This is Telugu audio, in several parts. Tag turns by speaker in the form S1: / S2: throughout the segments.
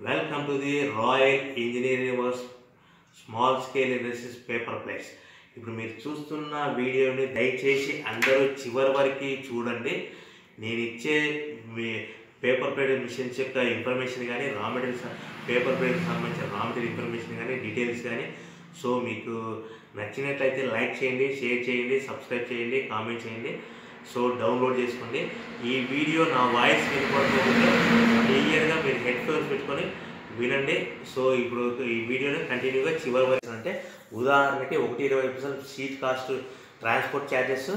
S1: welcome to the royal engineering works small scale industries paper plates ఇప్పుడు మీరు చూస్తున్న వీడియోని దయచేసి అందరూ చివరి వరకు చూడండి నేను ఇచ్చే మీ పేపర్ ప్లేట్ మిషన్స్ యొక్క ఇన్ఫర్మేషన్ కానీ రా మెటీరియల్స్ పేపర్ ప్లేట్కి సంబంధించిన రా మెటీరియల్ ఇన్ఫర్మేషన్ కానీ డీటెయిల్స్ కానీ సో మీకు నచ్చినట్లయితే లైక్ చేయండి షేర్ చేయండి సబ్స్క్రైబ్ చేయండి కామెంట్ చేయండి సో డౌన్లోడ్ చేసుకోండి ఈ వీడియో నా వాయిస్ వినపడుతుంటే క్లియర్గా మీరు హెడ్ ఫోన్స్ పెట్టుకొని వినండి సో ఇప్పుడు ఈ వీడియోని కంటిన్యూగా చివరి వరకు అంటే ఉదాహరణకి ఒకటి ఇరవై పైసలు సీట్ కాస్ట్ ట్రాన్స్పోర్ట్ ఛార్జెస్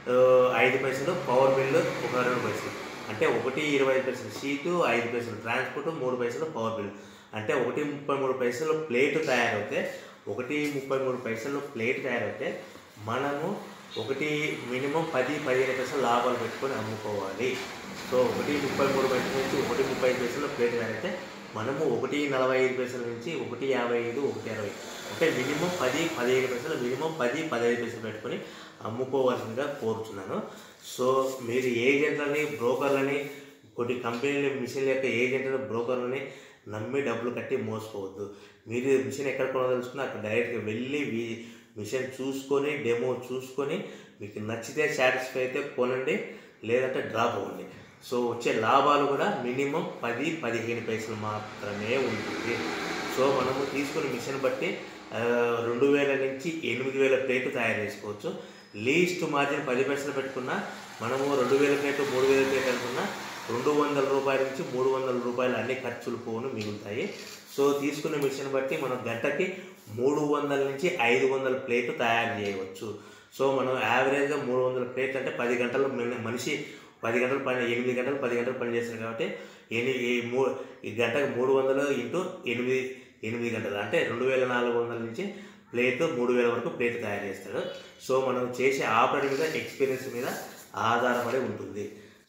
S1: ఐదు పైసలు పవర్ బిల్లు ఒక రెండు పైసలు అంటే ఒకటి ఇరవై ఐదు పైసలు సీటు ఐదు పైసలు ట్రాన్స్పోర్ట్ మూడు పైసలు పవర్ బిల్ అంటే ఒకటి ముప్పై మూడు పైసలు ప్లేట్ తయారవుతే ఒకటి ముప్పై మూడు పైసలు ప్లేట్ తయారవుతే మనము ఒకటి మినిమం పది పదిహేను పైసలు లాభాలు పెట్టుకొని అమ్ముకోవాలి సో ఒకటి ముప్పై మూడు పైసల నుంచి ఒకటి ముప్పై ఐదు పైసలు ప్లేట్ తయారైతే మనము ఒకటి నలభై ఐదు పైసల నుంచి ఒకటి యాభై ఐదు ఒకటి అరవై అంటే మినిమం పది పదిహేను పైసలు మినిమం పది పదిహేను పైసలు పెట్టుకొని అమ్ముకోవాల్సిందిగా కోరుతున్నాను సో మీరు ఏజెంట్లని బ్రోకర్లని కొన్ని కంపెనీల మిషన్ల యొక్క ఏజెంట్లను బ్రోకర్లని నమ్మి డబ్బులు కట్టి మోసపోవద్దు మీరు మిషన్ ఎక్కడ కొనదలుచుకున్నా అక్కడ డైరెక్ట్గా వెళ్ళి మీ- మిషన్ చూసుకొని డెమో చూసుకొని మీకు నచ్చితే సాటిస్ఫై అయితే కొనండి లేదంటే డ్రాప్ అవ్వండి సో వచ్చే లాభాలు కూడా మినిమం పది పదిహేను పైసలు మాత్రమే ఉంటుంది సో మనము తీసుకున్న మిషన్ బట్టి ఆ, రెండు వేల నుంచి ఎనిమిది వేల ప్లేట్లు తయారు చేసుకోవచ్చు లీస్ట్ మార్జిన్ పది పైసలు పెట్టుకున్నా మనము రెండు వేల ప్లేట్లు మూడు వేల ప్లేట్లు అనుకున్నా రెండు వందల రూపాయల నుంచి మూడు వందల రూపాయలు అన్ని ఖర్చులు పోను మిగులుతాయి సో తీసుకున్న మిషన్ బట్టి మనం గంటకి మూడు వందల నుంచి ఐదు వందల ప్లేట్లు తయారు చేయవచ్చు సో మనం యావరేజ్గా మూడు వందల ప్లేట్లు అంటే పది గంటలు మన- మనిషి పది గంటలు పని ఎనిమిది గంటలు పది గంటలు పని చేస్తారు కాబట్టి ఎని ఈ మూ ఈ గంటకు మూడు వందలు ఇంటూ ఎనిమిది ఎనిమిది గంటలు అంటే రెండు వేల నాలుగు వందల నుంచి ప్లేట్ మూడు వేల వరకు ప్లేట్ తయారు చేస్తాడు సో మనం చేసే ఆపరేట్ మీద ఎక్స్పీరియన్స్ మీద ఆధారపడి ఉంటుంది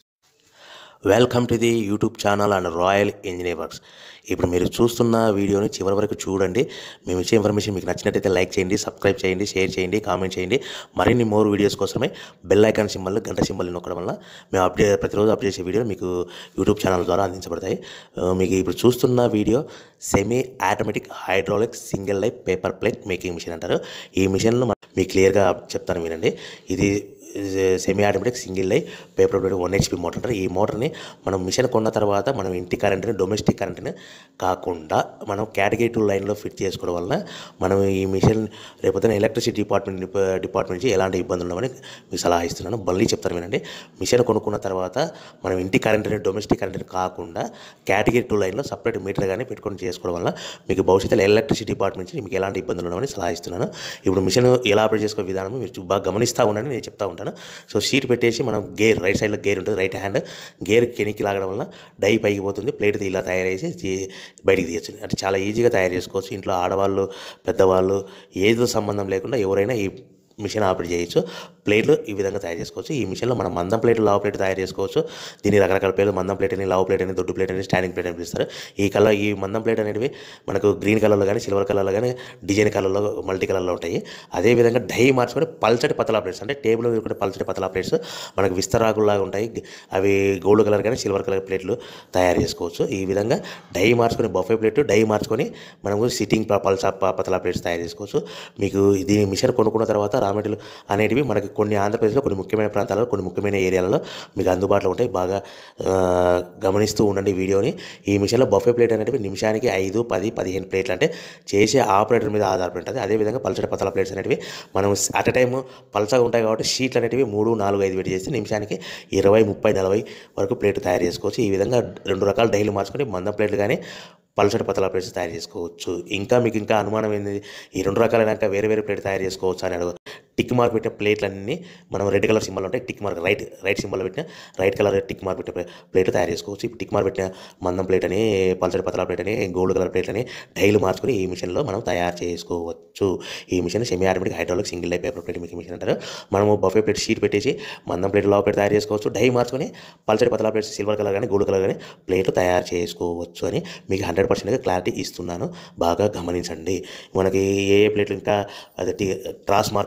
S2: welcome to the YouTube channel and royal engineer works ఇప్పుడు మీరు చూస్తున్న వీడియోని చివరి వరకు చూడండి మేము ఇచ్చే ఇన్ఫర్మేషన్ మీకు నచ్చినట్టయితే లైక్ చేయండి సబ్స్క్రైబ్ చేయండి షేర్ చేయండి కామెంట్ చేయండి మరిన్ని మోర్ వీడియోస్ కోసమే బెల్ ఐకాన్ సింబల్ గంట సింబల్ నొక్కడం వల్ల మేము అప్డేట్ ప్రతిరోజు అప్డేట్ చేసే వీడియో మీకు యూట్యూబ్ ఛానల్ ద్వారా అందించబడతాయి ఆ, మీకు ఇప్పుడు చూస్తున్న video semi automatic hydraulic single life paper plate making machine అంటారు ఈ మిషన్లో మీకు క్లియర్గా చెప్తాను వినండి ఇది సెమీ ఆటోమేటిక్ సింగిల్ లై paper plate one HP motor అంటారు ఈ మోటార్ని మనం మిషన్ కొన్న తర్వాత మనం ఇంటి కరెంట్ని డొమెస్టిక్ కరెంట్ని కాకుండా మనం కేటగిరీ టూ లైన్లో ఫిట్ చేసుకోవడం వల్ల మనం ఈ మిషన్ రేపొద్దున ఎలక్ట్రిసిటీ డిపార్ట్మెంట్ డిపార్ట్మెంట్ నుంచి ఎలాంటి ఇబ్బందులు ఉండవని మీకు సలహా ఇస్తున్నాను మళ్ళీ చెప్తాను వినండి మిషన్ కొనుక్కున్న తర్వాత మనం ఇంటి కరెంట్ని డొమెస్టిక్ కరెంట్ని కాకుండా కేటగిరీ టూ లైన్లో సపరేట్ మీటర్ కానీ పెట్టుకొని చేసుకోవడం వల్ల మీకు భవిష్యత్తులో ఎలక్ట్రిసిటీ డిపార్ట్మెంట్ నుంచి మీకు ఎలాంటి ఇబ్బందులు ఉండవని సలహా ఇస్తున్నాను ఇప్పుడు మిషన్ ఎలా ఆపరేట్ చేసుకో విధానం మీరు చూ- బాగా గమనిస్తూ ఉండండి నేను చెప్తా ఉంటాను సో షీట్ పెట్టేసి మనం గేర్ రైట్ సైడ్లో గేర్ ఉంటుంది రైట్ హ్యాండ్ గేర్ కెనికి లాగడం వల్ల డై పైకి పోతుంది ప్లేట్ ఇలా తయారు చేసి జీ- బయటికి తీయచ్చు అంటే చాలా ఈజీగా తయారు చేసుకోవచ్చు ఇంట్లో ఆడవాళ్ళు పెద్దవాళ్ళు ఏదో సంబంధం లేకుండా ఎవరైనా ఈ మిషన్ ఆపరేట్ చేయొచ్చు ప్లేట్లు ఈ విధంగా తయారు చేసుకోవచ్చు ఈ మిషన్లో మనం మందం ప్లేట్ లావు ప్లేట్ తయారు చేసుకోవచ్చు దీని రకరకాల పేర్లు మందం ప్లేట్ అని లావు ప్లేట్ అని దొడ్డు ప్లేట్ అని స్టాండింగ్ ప్లేట్ అని పిలుస్తారు ఈ కలర్ ఈ మందం ప్లేట్ అనేటివి మనకు గ్రీన్ కలర్లో కానీ సిల్వర్ కలర్లో కానీ డిజైన్ కలర్లో మల్టీ కలర్లో ఉంటాయి అదేవిధంగా డై మార్చుకొని పల్చటి పతలా ప్లేట్స్ అంటే టేబుల్ మీద కూడా పల్చటి పతలా ప్లేట్స్ మనకు విస్తరాకుల్లాగా ఉంటాయి అవి గోల్డ్ కలర్ కానీ సిల్వర్ కలర్ ప్లేట్లు తయారు చేసుకోవచ్చు ఈ విధంగా డై మార్చుకొని బఫే ప్లేట్ డై మార్చుకొని మనము సిట్టింగ్ పల్స పతలా ప్లేట్స్ తయారు చేసుకోవచ్చు మీకు ఇది మిషన్ కొనుక్కున్న తర్వాత రా మెటీరియల్ అనేటివి మనకి కొన్ని ఆంధ్రప్రదేశ్లో కొన్ని ముఖ్యమైన ప్రాంతాల్లో కొన్ని ముఖ్యమైన ఏరియాలలో మీకు అందుబాటులో ఉంటాయి బాగా ఆ, గమనిస్తూ ఉండండి ఈ వీడియోని ఈ మిషన్లో బఫే ప్లేట్ అనేటివి నిమిషానికి ఐదు పది పదిహేను ప్లేట్లు అంటే చేసే ఆపరేటర్ మీద ఆధారపడి ఉంటుంది అదేవిధంగా పల్చటి పతల ప్లేట్స్ అనేటివి మనం అట్ ఎ టైం పల్చగా ఉంటాయి కాబట్టి షీట్లు అనేటివి మూడు నాలుగు ఐదు పెట్టి చేస్తే నిమిషానికి ఇరవై ముప్పై నలభై వరకు ప్లేట్ తయారు చేసుకోవచ్చు ఈ విధంగా రెండు రకాల డైలు మార్చుకొని మందం ప్లేట్లు కానీ పల్చటి పతల ప్లేట్స్ తయారు చేసుకోవచ్చు ఇంకా మీకు ఇంకా అనుమానం ఏంది ఈ రెండు రకాలైన ఇంకా వేరే వేరే ప్లేట్ తయారు చేసుకోవచ్చు అని అడుగు టిక్ మార్క్ పెట్టిన ప్లేట్లన్నీ మనం రెడ్ కలర్ సింబల్ ఉంటాయి tick mark right right symbol పెట్టిన రైట్ కలర్ టిక్ మార్క్ పెట్టిన ప్లేట్ తయారు చేసుకోవచ్చు ఇప్పుడు టిక్ మార్క్ పెట్టిన మందం ప్లేట్ అని పల్చటి పతల ప్లేట్ అని గోల్డ్ కలర్ ప్లేట్ అని డైలు మార్చుకొని ఈ మిషన్లో మనం తయారు చేసుకోవచ్చు ఈ machine semi automatic hydraulic single life paper plate machine అంటారు మనము బఫే ప్లేట్ షీట్ పెట్టేసి మందం ప్లేట్ లావ్ ప్లేట్ తయారు చేసుకోవచ్చు డై మార్చుకొని పల్చటి పతల ప్లేట్స్ సిల్వర్ కలర్ కానీ గోల్డ్ కలర్ కానీ ప్లేట్లు తయారు చేసుకోవచ్చు అని మీకు హండ్రెడ్ పర్సెంట్గా క్లారిటీ ఇస్తున్నాను బాగా గమనించండి మనకి ఏ ఏ ప్లేట్లు ఇంకా అది టి- క్రాస్ మార్క్ పెట్టే ప్లేట్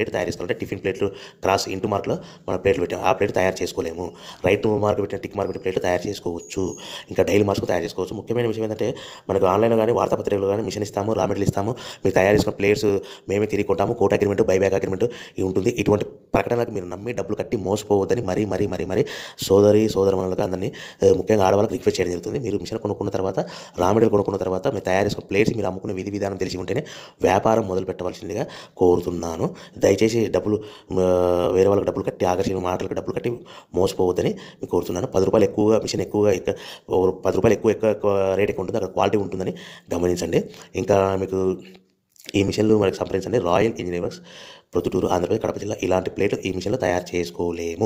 S2: ప్లేట్ తయారు చేసుకోవాలంటే టిఫిన్ ప్లేట్లు క్రాస్ ఇంటూ మార్క్లో మన ప్లేట్లు పెట్టాం ఆ ప్లేట్ తయారు చేసుకోలేము రైట్ మార్క్ పెట్టిన టిక్ మార్క్ పెట్టిన ప్లేట్లు తయారు చేసుకోవచ్చు ఇంకా డైలీ మార్క్స్ తయారు చేసుకోవచ్చు ముఖ్యమైన విషయం ఏంటంటే మనకు ఆన్లైన్లో కానీ వార్తాపత్రికలు కానీ మిషన్ ఇస్తాము రా మెటీరియల్ ఇస్తాము మీరు తయారు చేసుకున్న ప్లేట్స్ మేమే తిరిగి కొంటాము కోట్ అగ్రిమెంట్ బైబ్యాక్ అగ్రిమెంట్ ఇవి ఉంటుంది ఇటువంటి ప్రకటనలకు మీరు నమ్మి డబ్బులు కట్టి మోసపోవద్దని మరీ మరీ మరీ మరీ సోదరి సోదరమణులకు అందరినీ ఆ, ముఖ్యంగా ఆడవాళ్ళకి రిక్వెస్ట్ చేయడం జరుగుతుంది మీరు మిషన్ కొనుక్కున్న తర్వాత రా మెటీరియల్ కొనుక్కున్న తర్వాత మీరు తయారు చేసుకున్న ప్లేట్స్ మీరు అమ్ముకునే విధి విధానం తెలిసి ఉంటేనే వ్యాపారం మొదలు పెట్టవలసిందిగా కోరుతున్నాను దయచేసి డబ్బులు ఆ, వేరే వాళ్ళకి డబ్బులు కట్టి ఆకర్షణ మాటలకు డబ్బులు కట్టి మోసపోవద్దని మీకు కోరుతున్నాను పది రూపాయలు ఎక్కువగా మిషన్ ఎక్కువగా ఎక్క ఓ పది రూపాయలు ఎక్కువ ఎక్కువ ఎక్కువ రేట్ ఎక్కువ ఉంటుంది అక్కడ క్వాలిటీ ఉంటుందని గమనించండి ఇంకా మీకు ఈ మిషన్లు మనకు సంప్రదించండి royal engineer works Proddatur Andhra Pradesh Kadapa జిల్లా ఇలాంటి ప్లేట్ ఈ మిషన్లో తయారు చేసుకోలేము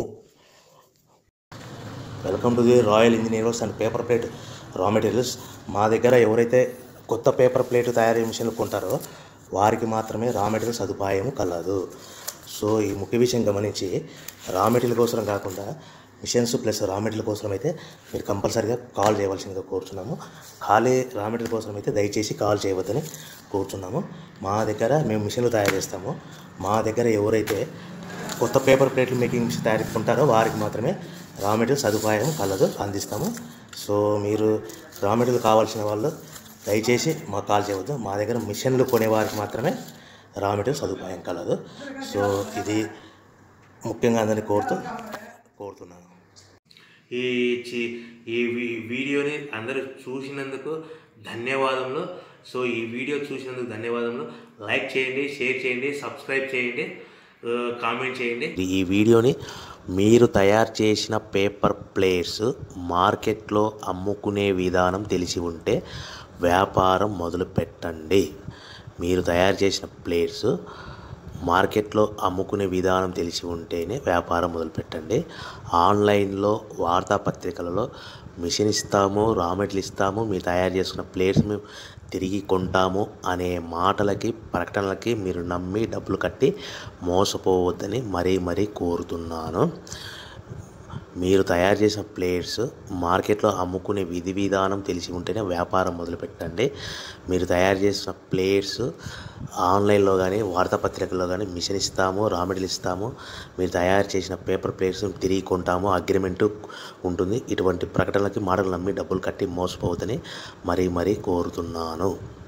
S2: welcome to the royal engineer works and paper plate రా మెటీరియల్స్ మా దగ్గర ఎవరైతే కొత్త పేపర్ ప్లేట్ తయారీ మిషన్లు కొంటారో వారికి మాత్రమే రా మెటీరియల్ సదుపాయం కలదు సో ఈ ముఖ్య విషయం గమనించి రా మెటీరియల్ కోసం కాకుండా మిషన్స్ ప్లస్ రా మెటీరియల్ కోసం అయితే మీరు కంపల్సరీగా కాల్ చేయవలసిందిగా కోరుచున్నాము ఖాళీ రా మెటీరియల్ కోసం అయితే దయచేసి కాల్ చేయవద్దని కోరుచున్నాము మా దగ్గర మేము మిషన్లు తయారు చేస్తాము మా దగ్గర ఎవరైతే కొత్త పేపర్ ప్లేట్లు మేకింగ్ మిషన్ తయారు కొంటారో వారికి మాత్రమే రా మెటీరియల్ సదుపాయం కలదు అందిస్తాము సో మీరు రా మెటీరియల్ కావాల్సిన వాళ్ళు దయచేసి మాకు కాల్ చేయవద్దు మా దగ్గర మిషన్లు కొనే వారికి మాత్రమే రా మెటీరియల్ సదుపాయం కలదు సో ఇది ముఖ్యంగా అందరినీ కోరుతూ కోరుతున్నాను
S1: ఈ చి- ఈ వీ- వీడియోని అందరూ చూసినందుకు ధన్యవాదములు సో ఈ వీడియో చూసినందుకు ధన్యవాదములు లైక్ చేయండి షేర్ చేయండి సబ్స్క్రైబ్ చేయండి ఆ, కామెంట్ చేయండి
S2: ఈ వీడియోని మీరు తయారు చేసిన పేపర్ ప్లేట్స్ మార్కెట్లో అమ్ముకునే విధానం తెలిసి ఉంటే వ్యాపారం మొదలు పెట్టండి మీరు తయారు చేసిన ప్లేట్స్ మార్కెట్లో అమ్ముకునే విధానం తెలిసి ఉంటేనే వ్యాపారం మొదలుపెట్టండి ఆన్లైన్లో వార్తాపత్రికలలో మిషన్ ఇస్తాము రా మెటీరియల్ ఇస్తాము మీరు తయారు చేసుకున్న ప్లేట్స్ మేము తిరిగి కొంటాము అనే మాటలకి ప్రకటనలకి మీరు నమ్మి డబ్బులు కట్టి మోసపోవద్దని మరీ మరీ కోరుతున్నాను మీరు తయారు చేసిన ప్లేట్స్ మార్కెట్లో అమ్ముకునే విధి విధానం తెలిసి ఉంటేనే వ్యాపారం మొదలుపెట్టండి మీరు తయారు చేసిన ప్లేట్స్ ఆన్లైన్లో కానీ వార్తాపత్రికల్లో కానీ మిషన్ ఇస్తాము రా మెటీరియల్ ఇస్తాము మీరు తయారు చేసిన పేపర్ ప్లేట్స్ తిరిగి కొంటాము అగ్రిమెంట్ ఉంటుంది ఇటువంటి ప్రకటనలకి మాటలు నమ్మి డబ్బులు కట్టి మోసపోవద్దని మరీ మరీ కోరుతున్నాను